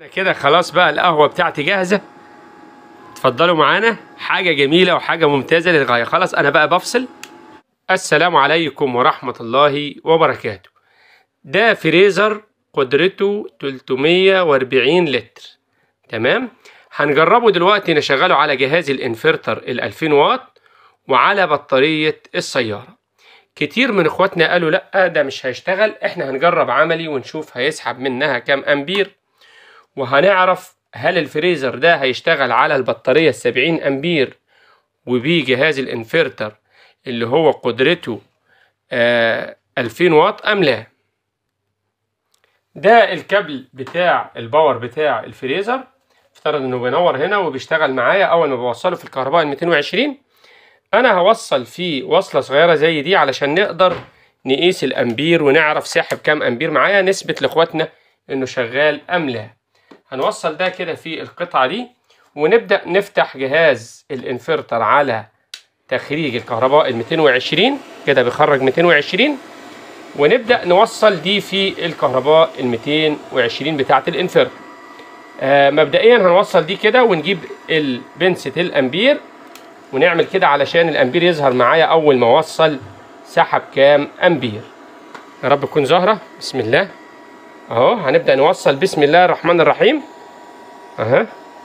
كده خلاص بقى القهوة بتاعتي جاهزة اتفضلوا معانا حاجة جميلة وحاجة ممتازة للغاية خلاص أنا بقى بفصل السلام عليكم ورحمة الله وبركاته ده فريزر قدرته 340 لتر تمام هنجربه دلوقتي نشغله على جهاز الانفرتر ال 2000 واط وعلى بطارية السيارة كتير من اخواتنا قالوا لا ده مش هيشتغل احنا هنجرب عملي ونشوف هيسحب منها كام امبير وهنعرف هل الفريزر ده هيشتغل على البطارية السبعين أمبير وبيه جهاز الانفرتر اللي هو قدرته آه 2000 واط أم لا ده الكابل بتاع الباور بتاع الفريزر افترض انه بينور هنا وبيشتغل معايا اول ما بوصله في الكهرباء ال 220 انا هوصل فيه وصله صغيره زي دي علشان نقدر نقيس الامبير ونعرف ساحب كام امبير معايا نثبت لاخواتنا انه شغال ام لا هنوصل ده كده في القطعة دي ونبدأ نفتح جهاز الانفرتر على تخريج الكهرباء ال 220 كده بيخرج 220 ونبدأ نوصل دي في الكهرباء ال 220 بتاعة الانفرتر آه مبدئيا هنوصل دي كده ونجيب البنسة الامبير ونعمل كده علشان الامبير يظهر معايا اول ما اوصل سحب كام امبير يا رب تكون ظاهرة بسم الله اهو هنبدأ نوصل بسم الله الرحمن الرحيم اها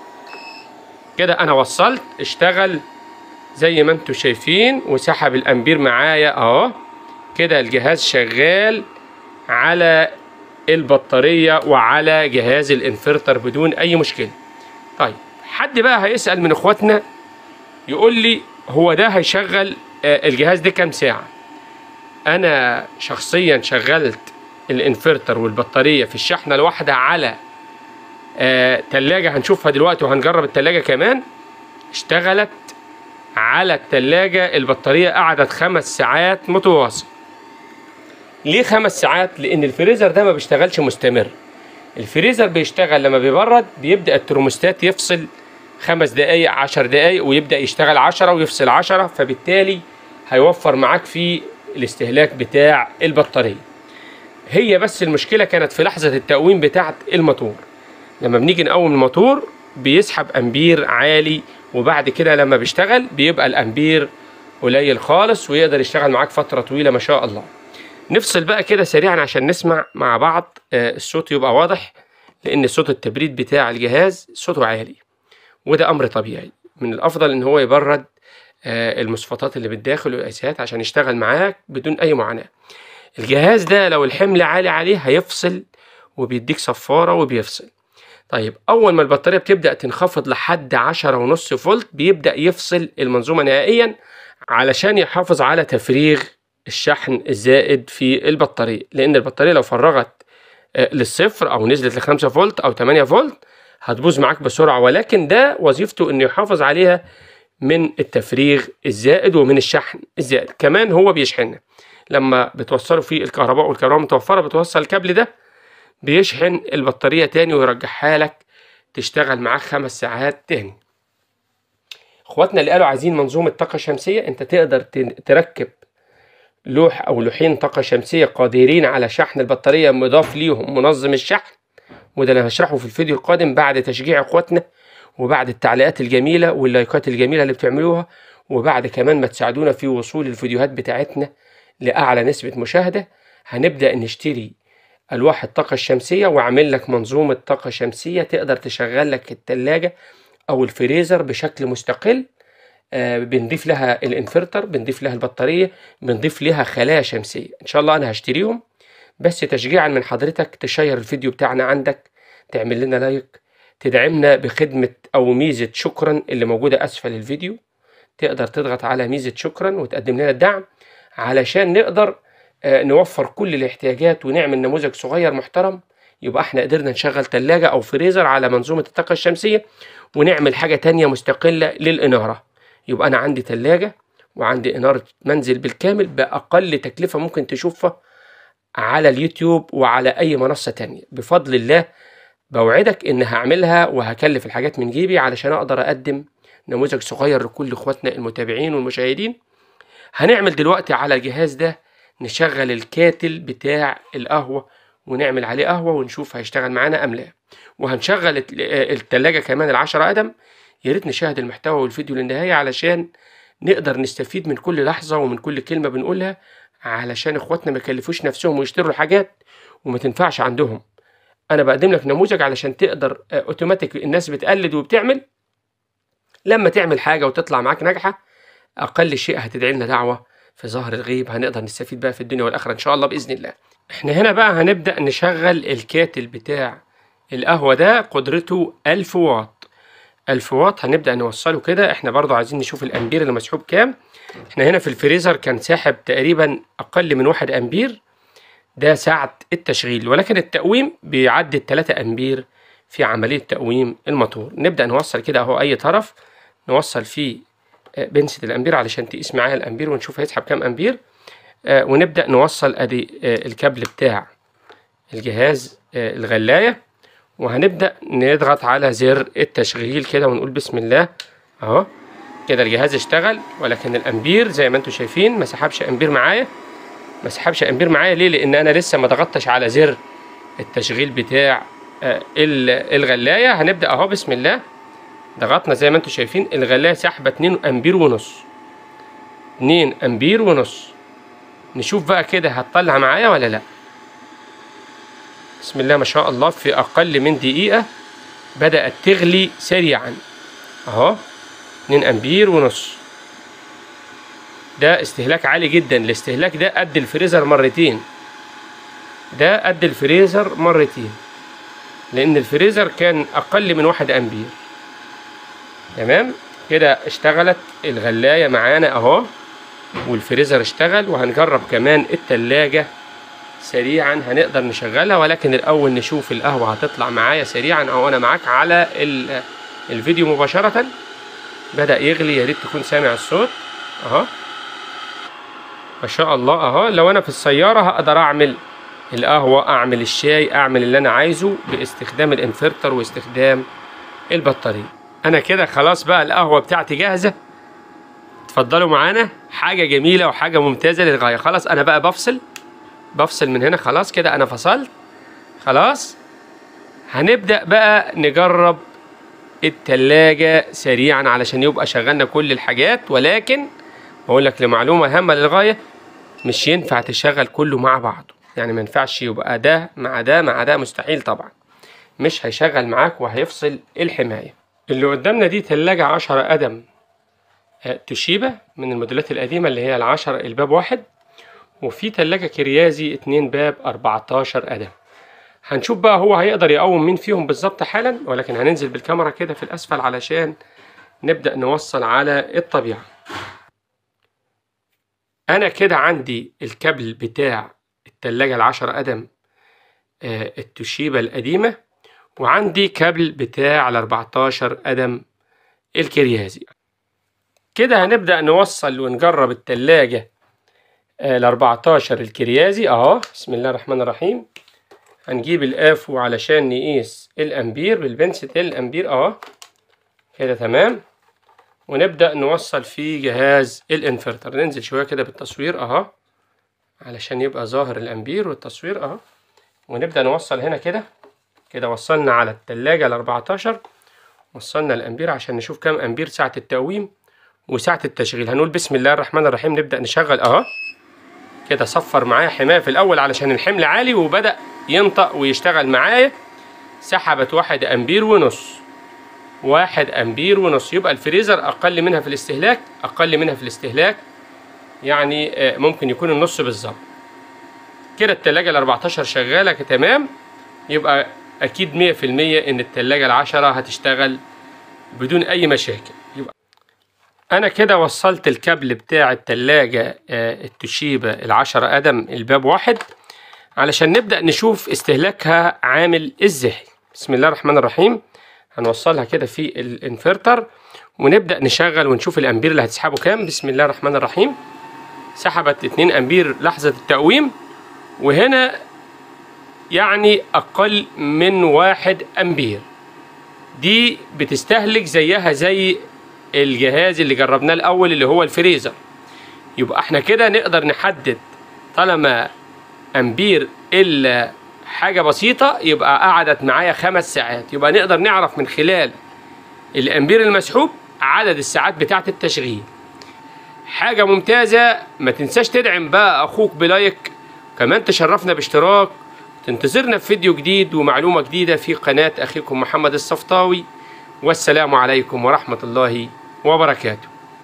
كده انا وصلت اشتغل زي ما انتم شايفين وسحب الامبير معايا اهو كده الجهاز شغال على البطارية وعلى جهاز الانفرتر بدون اي مشكلة طيب حد بقى هيسأل من اخواتنا يقول لي هو ده هيشغل الجهاز ده كام ساعة انا شخصيا شغلت الانفرتر والبطارية في الشحنة الواحدة على آه تلاجة هنشوفها دلوقتي وهنجرب التلاجة كمان اشتغلت على التلاجة البطارية قعدت خمس ساعات متواصل ليه خمس ساعات؟ لأن الفريزر ده ما بيشتغلش مستمر الفريزر بيشتغل لما بيبرد بيبدأ الترموستات يفصل خمس دقايق عشر دقايق ويبدأ يشتغل عشرة ويفصل عشرة فبالتالي هيوفر معاك في الاستهلاك بتاع البطارية هي بس المشكلة كانت في لحظة التقويم بتاعة الموتور لما بنيجي نقوم الموتور بيسحب أمبير عالي وبعد كده لما بيشتغل بيبقى الأمبير قليل خالص ويقدر يشتغل معاك فترة طويلة ما شاء الله نفصل بقى كده سريعا عشان نسمع مع بعض الصوت يبقى واضح لأن صوت التبريد بتاع الجهاز صوته عالي وده أمر طبيعي من الأفضل إن هو يبرد المصفطات اللي بالداخل والأساسات عشان يشتغل معاك بدون أي معاناة الجهاز ده لو الحمل عالي عليه هيفصل وبيديك صفارة وبيفصل طيب أول ما البطارية بتبدأ تنخفض لحد عشرة ونص فولت بيبدأ يفصل المنظومة نهائيا علشان يحافظ على تفريغ الشحن الزائد في البطارية لأن البطارية لو فرغت للصفر أو نزلت لخمسة فولت أو تمانية فولت هتبوظ معاك بسرعة ولكن ده وظيفته إنه يحافظ عليها من التفريغ الزائد ومن الشحن الزائد كمان هو بيشحنها لما بتوصله في الكهرباء والكهرباء متوفرة بتوصل الكابل ده بيشحن البطارية تاني ويرجعها لك تشتغل معاك خمس ساعات تاني اخواتنا اللي قالوا عايزين منظومة طاقة شمسية انت تقدر تركب لوح او لوحين طاقة شمسية قادرين على شحن البطارية مضاف ليهم منظم الشحن وده انا هشرحه في الفيديو القادم بعد تشجيع اخواتنا وبعد التعليقات الجميلة واللايكات الجميلة اللي بتعملوها وبعد كمان ما تساعدونا في وصول الفيديوهات بتاعتنا لأعلى نسبة مشاهدة هنبدأ نشتري ألواح الطاقة الشمسية وأعمل لك منظومة طاقة شمسية تقدر تشغل لك التلاجة أو الفريزر بشكل مستقل آه بنضيف لها الانفرتر بنضيف لها البطارية بنضيف لها خلايا شمسية إن شاء الله أنا هشتريهم بس تشجيعا من حضرتك تشير الفيديو بتاعنا عندك تعمل لنا لايك تدعمنا بخدمة أو ميزة شكرا اللي موجودة أسفل الفيديو تقدر تضغط على ميزة شكرا وتقدم لنا الدعم علشان نقدر نوفر كل الاحتياجات ونعمل نموذج صغير محترم يبقى احنا قدرنا نشغل تلاجة او فريزر على منظومة الطاقة الشمسية ونعمل حاجة تانية مستقلة للإنارة يبقى انا عندي تلاجة وعندي إنارة منزل بالكامل بأقل تكلفة ممكن تشوفها على اليوتيوب وعلى أي منصة تانية بفضل الله بوعدك إن هعملها وهكلف الحاجات من جيبي علشان أقدر أقدم نموذج صغير لكل إخواتنا المتابعين والمشاهدين هنعمل دلوقتي على الجهاز ده نشغل الكاتل بتاع القهوة ونعمل عليه قهوة ونشوف هيشتغل معانا أم لا وهنشغل الت- التلاجة كمان العشرة قدم يا ريت نشاهد المحتوى والفيديو للنهاية علشان نقدر نستفيد من كل لحظة ومن كل كلمة بنقولها علشان اخواتنا ما يكلفوش نفسهم ويشتروا حاجات وما تنفعش عندهم انا بقدم لك نموذج علشان تقدر آه، اوتوماتيك الناس بتقلد وبتعمل لما تعمل حاجة وتطلع معاك ناجحة اقل شيء هتدعي لنا دعوة في ظهر الغيب هنقدر نستفيد بقى في الدنيا والاخرة ان شاء الله باذن الله احنا هنا بقى هنبدأ نشغل الكاتل بتاع القهوة ده قدرته 1000 واط 1000 واط هنبدأ نوصله كده احنا برضو عايزين نشوف الامبير اللي مسحوب كام احنا هنا في الفريزر كان ساحب تقريبا اقل من واحد امبير ده ساعة التشغيل ولكن التقويم بيعدي التلاتة امبير في عملية تقويم الموتور نبدأ نوصل كده اهو اي طرف نوصل فيه آه، بنسة الامبير علشان تقيس معايا الامبير ونشوف هيسحب كام امبير آه، ونبدأ نوصل ادي آه، الكابل بتاع الجهاز آه، الغلاية وهنبدأ نضغط على زر التشغيل كده ونقول بسم الله اهو كده الجهاز اشتغل ولكن الامبير زي ما انتم شايفين ما سحبش امبير معايا ما سحبش امبير معايا ليه لان انا لسه ما ضغطتش على زر التشغيل بتاع آه، ال- الغلايه هنبدا اهو بسم الله ضغطنا زي ما انتم شايفين الغلايه سحبه 2 امبير ونص 2 امبير ونص نشوف بقى كده هتطلع معايا ولا لا بسم الله ما شاء الله في اقل من دقيقه بدات تغلي سريعا اهو 2 امبير ونص ده استهلاك عالي جدا الاستهلاك ده قد الفريزر مرتين ده قد الفريزر مرتين لان الفريزر كان اقل من واحد امبير تمام كده اشتغلت الغلاية معانا اهو والفريزر اشتغل وهنجرب كمان التلاجة سريعا هنقدر نشغلها ولكن الاول نشوف القهوة هتطلع معايا سريعا او انا معاك على ال- الفيديو مباشرة بدأ يغلي يا ريت تكون سامع الصوت اهو ما شاء الله اهو لو انا في السيارة هقدر اعمل القهوة اعمل الشاي اعمل اللي انا عايزه باستخدام الانفرتر واستخدام البطارية انا كده خلاص بقى القهوة بتاعتي جاهزة اتفضلوا معانا حاجة جميلة وحاجة ممتازة للغاية خلاص انا بقى بفصل بفصل من هنا خلاص كده انا فصلت خلاص هنبدأ بقى نجرب التلاجة سريعا علشان يبقى شغلنا كل الحاجات ولكن بقول لك لمعلومة هامة للغاية مش ينفع تشغل كله مع بعضه يعني ما ينفعش يبقى ده مع ده مع ده مستحيل طبعا مش هيشغل معاك وهيفصل الحماية اللي قدامنا دي تلاجة عشرة قدم آه، توشيبا من الموديلات القديمة اللي هي العشرة الباب واحد وفي تلاجة كريازي اتنين باب 14 قدم هنشوف بقى هو هيقدر يقوم مين فيهم بالظبط حالا ولكن هننزل بالكاميرا كده في الأسفل علشان نبدأ نوصل على الطبيعة أنا كده عندي الكابل بتاع التلاجة العشرة قدم آه، التوشيبا القديمة وعندي كابل بتاع الأربعتاشر قدم الكريازي كده هنبدأ نوصل ونجرب التلاجة ال 14 الكريازي اهو بسم الله الرحمن الرحيم هنجيب الافو علشان نقيس الامبير بالبنسة الامبير اهو كده تمام ونبدأ نوصل في جهاز الانفرتر ننزل شوية كده بالتصوير اهو علشان يبقى ظاهر الامبير والتصوير اهو ونبدأ نوصل هنا كده كده وصلنا على التلاجة ال 14 وصلنا الامبير عشان نشوف كام امبير ساعة التقويم وساعة التشغيل هنقول بسم الله الرحمن الرحيم نبدأ نشغل اهو كده صفر معايا حماية في الأول علشان الحمل عالي وبدأ ينطق ويشتغل معايا سحبت واحد أمبير ونص واحد أمبير ونص يبقى الفريزر أقل منها في الاستهلاك أقل منها في الاستهلاك يعني آه، ممكن يكون النص بالظبط كده التلاجة ال 14 شغالة تمام يبقى أكيد مية في المية إن التلاجة العشرة هتشتغل بدون أي مشاكل يبقى انا كده وصلت الكابل بتاع التلاجة آه، التوشيبا العشرة قدم الباب واحد علشان نبدأ نشوف استهلاكها عامل ازاي بسم الله الرحمن الرحيم هنوصلها كده في الانفرتر ونبدأ نشغل ونشوف الامبير اللي هتسحبه كام بسم الله الرحمن الرحيم سحبت 2 امبير لحظة التقويم وهنا يعني اقل من واحد امبير دي بتستهلك زيها زي الجهاز اللي جربناه الاول اللي هو الفريزر يبقى احنا كده نقدر نحدد طالما امبير ال حاجة بسيطة يبقى قعدت معايا خمس ساعات يبقى نقدر نعرف من خلال الأمبير المسحوب عدد الساعات بتاعة التشغيل حاجة ممتازة ما تنساش تدعم بقى أخوك بلايك كمان تشرفنا باشتراك تنتظرنا في فيديو جديد ومعلومة جديدة في قناة أخيكم محمد الصفطاوي والسلام عليكم ورحمة الله وبركاته